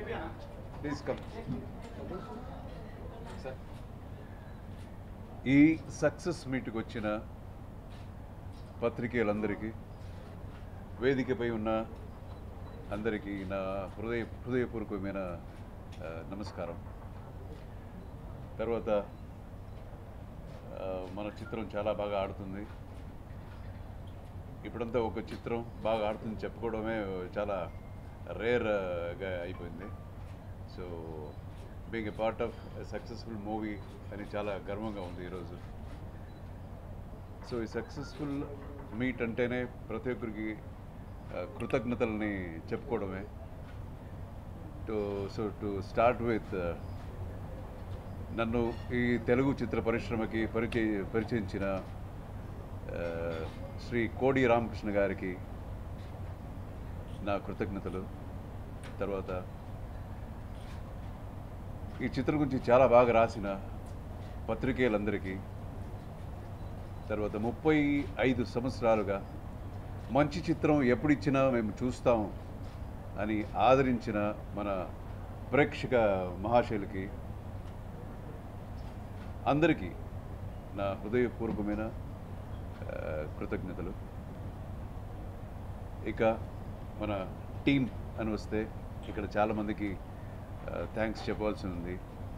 please come ఈ success మీట్కి వచ్చిన పత్రికేయులందరికీ వేదికపై ఉన్న అందరికీ నా హృదయ హృదయపూర్వకమైన ఆ, నమస్కారం తర్వాత ఆ, మన చిత్రం చాలా బాగా ఆడుతుంది ఇప్పుడంతా ఒక చిత్రం బాగా ఆడుతుంది చెప్పుకోవడమే చాలా రేర్గా అయిపోయింది so being a part of successful movie అని చాలా గర్వంగా ఉంది ఈరోజు సో ఈ సక్సెస్ఫుల్ మీట్ అంటేనే ప్రతి ఒక్కరికి ఆ, కృతజ్ఞతల్ని చెప్పుకోవడమే to so to start with నన్ను ఈ తెలుగు చిత్ర పరిశ్రమకి పరిచయ పరిచయించిన ఆ, శ్రీ కోడి రామకృష్ణ గారికి నా కృతజ్ఞతలు తర్వాత ఈ చిత్రం గురించి చాలా బాగా రాసిన పత్రికేయులందరికీ తర్వాత ముప్పై ఐదు సంవత్సరాలుగా మంచి చిత్రం ఎప్పుడు ఇచ్చినా మేము చూస్తాం అని ఆదరించిన మన ప్రేక్షక మహాశయులకి అందరికీ నా హృదయపూర్వకమైన ఆ, కృతజ్ఞతలు ఇక మన టీం అని వస్తే ఇక్కడ చాలామందికి థ్యాంక్స్ చెప్పాల్సి ఉంది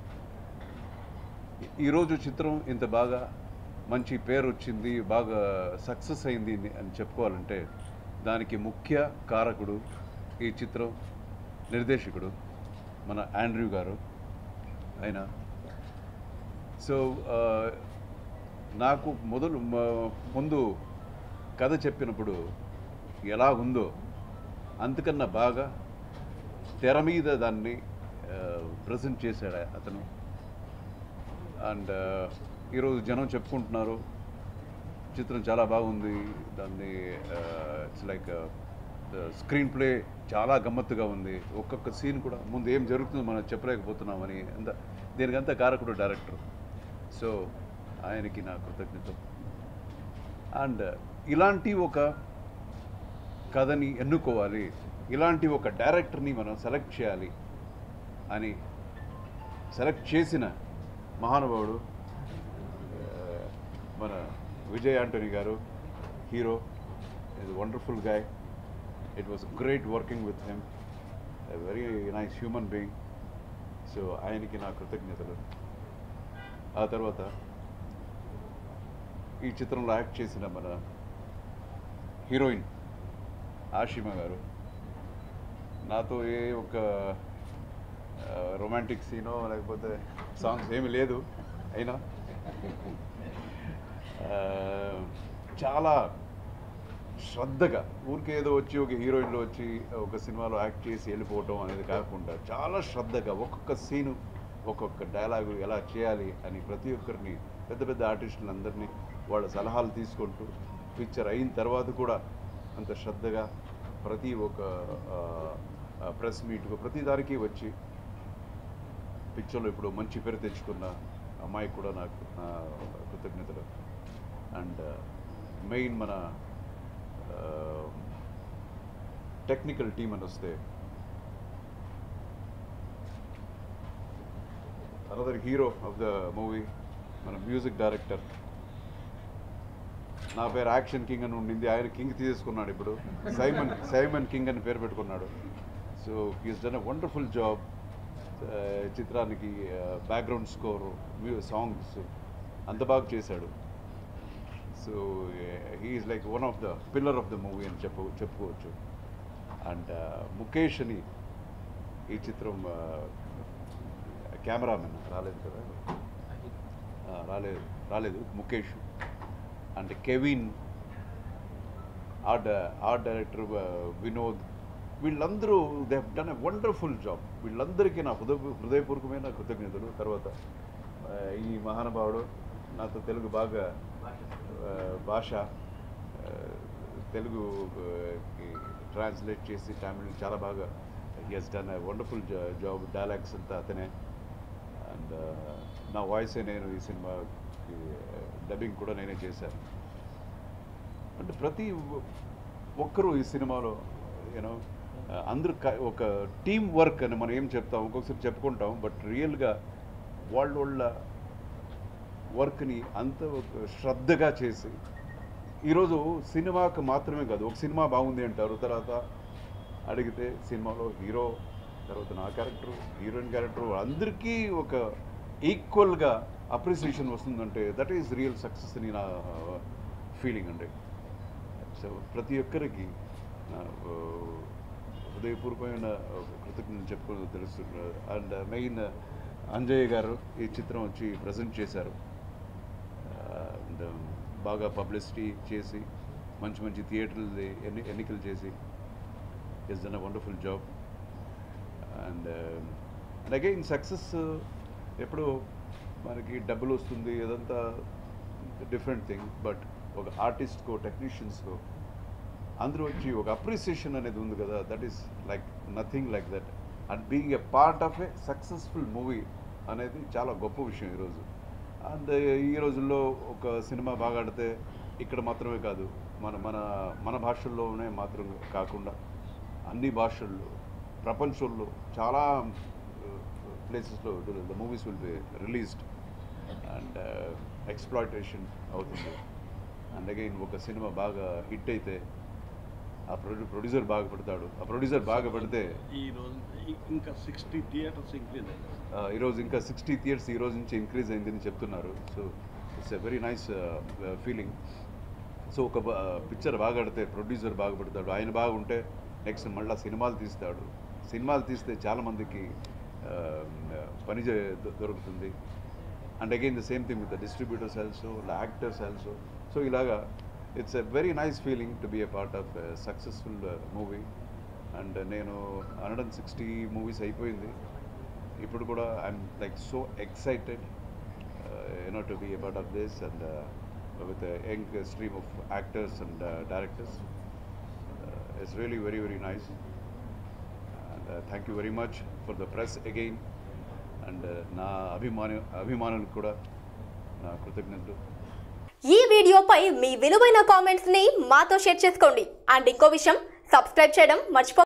ఈ- ఈరోజు చిత్రం ఇంత బాగా మంచి పేరు వచ్చింది బాగా సక్సెస్ అయింది అని- అని చెప్పుకోవాలంటే దానికి ముఖ్య కారకుడు ఈ చిత్రం నిర్దేశకుడు మన ఆండ్రూ గారు ఆయన సో ఆ, నాకు మొదలు మ- ముందు కథ చెప్పినప్పుడు ఎలా ఉందో అంతకన్నా బాగా తెర మీద దాన్ని ప్రజెంట్ చేశాడు అతను అండ్ ఈరోజు జనం చెప్పుకుంటున్నారు చిత్రం చాలా బాగుంది దాన్ని ఇట్స్ లైక్ స్క్రీన్ ప్లే చాలా గమ్మత్తుగా ఉంది ఒక్కొక్క సీన్ కూడా ముందు ఏం జరుగుతుందో మనం చెప్పలేకపోతున్నామని అంత దీనికంతా కారకుడు డైరెక్టర్ సో ఆయనకి నా కృతజ్ఞత అండ్ ఇలాంటి ఒక కథని ఎన్నుకోవాలి ఇలాంటి ఒక డైరెక్టర్ని మనం సెలెక్ట్ చేయాలి అని సెలెక్ట్ చేసిన మహానుభావుడు ఆ, మన Vijay Antony garu hero is wonderful guy it was great working with him very nice human being so ఆయనకి నా కృతజ్ఞతలు ఆ తర్వాత ఈ చిత్రంలో యాక్ట్ చేసిన మన హీరోయిన్ ఆషిమా గారు నాతో ఏ ఒక రొమాంటిక్ సీనో లేకపోతే సాంగ్స్ ఏమీ లేదు అయినా ఆ, చాలా శ్రద్ధగా ఊరికే ఏదో వచ్చి ఒక హీరోయిన్లో వచ్చి ఒక సినిమాలో యాక్ట్ చేసి వెళ్ళిపోవటం అనేది కాకుండా చాలా శ్రద్ధగా ఒక్కొక్క సీను ఒక్కొక్క డైలాగు ఎలా చేయాలి అని ప్రతి ఒక్కరిని పెద్ద పెద్ద ఆర్టిస్టులందరినీ వాళ్ళ సలహాలు తీసుకుంటూ పిక్చర్ అయిన తర్వాత కూడా అంత శ్రద్ధగా ప్రతి ఒక ప్రెస్ మీట్కు ప్రతి దానికి వచ్చి పిక్చర్లో ఇప్పుడు మంచి పేరు తెచ్చుకున్న అమ్మాయికి కూడా నాకు నా కృతజ్ఞతలు అండ్ మెయిన్ మన టెక్నికల్ టీం అని వస్తే another hero of the movie మన మ్యూజిక్ డైరెక్టర్ నా పేరు యాక్షన్ కింగ్ అని ఉండింది ఆయన కింగ్ తీసేసుకున్నాడు ఇప్పుడు సైమన్ సైమన్ కింగ్ అని పేరు పెట్టుకున్నాడు so he's done a wonderful job చిత్రానికి బ్యాక్గ్రౌండ్ స్కోర్ సాంగ్స్ అంత బాగా చేశాడు so he's like one of the pillar of the movie అని చెప్పు చెప్పుకోవచ్చు అండ్ ముఖేష్ అని ఈ చిత్రం కెమెరామెన్ రాలేదు కదా ఆ, రాలేదు రాలేదు Mukesh and Kevin art art director Vinod వీళ్ళందరూ they have done a wonderful job వీళ్ళందరికీ నా హృదయ హృదయపూర్వకమైన కృతజ్ఞతలు తర్వాత ఆ, ఈ మహానుభావుడు నాతో తెలుగు బాగా ఆ, భాష ఆ, తెలుగు ట్రాన్స్లేట్ చేసి తమిళ్ చాలా బాగా he's done a wonderful job dialogues అంతా అతనే అండ్ నా వాయిసే నేను ఈ సినిమాకి డబ్బింగ్ కూడా నేనే చేశాను అంటే ప్రతి ఒక్కరూ ఈ సినిమాలో యూనో ఆ, అందరూ క- ఒక టీం వర్క్ అని మనం ఏం చెప్తాం ఒక్కొక్కసారి చెప్పుకుంటాం బట్ రియల్గా వాళ్ళ వాళ్ళ వర్క్ని అంత ఒక శ్రద్ధగా చేసి ఈరోజు సినిమాకు మాత్రమే కాదు ఒక సినిమా బాగుంది అంటారు తర్వాత అడిగితే సినిమాలో హీరో తర్వాత నా క్యారెక్టర్ హీరోయిన్ క్యారెక్టర్ అందరికీ ఒక ఈక్వల్గా అప్రిసియేషన్ వస్తుందంటే దట్ ఈస్ రియల్ సక్సెస్ అని నా ఫీలింగ్ అండి సో ప్రతి ఒక్కరికి నా, ఆ, హృదయపూర్వకమైన కృతజ్ఞతలు చెప్పుకోవడం తెలుస్తుంది అండ్ మెయిన్ అంజయ్య గారు ఈ చిత్రం వచ్చి ప్రజెంట్ చేశారు అండ్ బాగా పబ్లిసిటీ చేసి మంచి మంచి థియేటర్లు ఎన్ని ఎన్నికలు చేసి is done a wonderful job and and again success ఎప్పుడు మనకి డబ్బులు వస్తుంది అదంతా డిఫరెంట్ థింగ్ బట్ ఒక ఆర్టిస్ట్కో టెక్నీషియన్స్కో అందరూ వచ్చి ఒక అప్రిసియేషన్ అనేది ఉంది కదా that is like nothing like that and being a part of a successful movie అనేది చాలా గొప్ప విషయం ఈరోజు అండ్ ఈ రోజుల్లో ఒక సినిమా బాగా ఆడితే ఇక్కడ మాత్రమే కాదు మన మన మన భాషల్లోనే మాత్రం కాకుండా అన్ని భాషల్లో ప్రపంచంలో చాలా ప్లేసెస్లో the movies will be released and exploitation అవుతుంది అండ్ అగైన్ ఒక సినిమా బాగా హిట్ అయితే ఆ ప్రొడ్యూ ప్రొడ్యూసర్ బాగా పడతాడు ఆ ప్రొడ్యూసర్ బాగా పడితే ఈ రోజు ఇ- ఇంకా సిక్స్టీ థియేటర్స్ ఇంక్రీజ్ అయ్యాయి ఆ, ఈరోజు ఇంకా సిక్స్టీ ఇయర్స్ ఈ రోజు నుంచి ఇంక్రీజ్ అయిందని చెప్తున్నారు so it's a very nice feeling so ఒక పిక్చర్ బాగా ఆడితే ప్రొడ్యూసర్ బాగా పడతాడు ఆయన బాగుంటే నెక్స్ట్ మళ్ళీ సినిమాలు తీస్తాడు సినిమాలు తీస్తే చాలామందికి పని చే- దొ- దొరుకుతుంది and again the same thing with the distributors also actors also so ఇలాగా it's a very nice feeling to be a part of successful movie and నేను హండ్రెడ్ అండ్ సిక్స్టీ మూవీస్ అయిపోయింది ఇప్పుడు కూడా I'm like so excited you know to be a part of this and with young stream of actors and directors it's really very very nice and thank you very much for the press again and నా అభిమాను అభిమానులకు కూడా నా కృతజ్ఞతలు ఈ వీడియోపై మీ విలువైన comments ని మాతో షేర్ చేసుకోండి అండ్ ఇంకో విషయం సబ్స్క్రైబ్ చేయడం మర్చిపో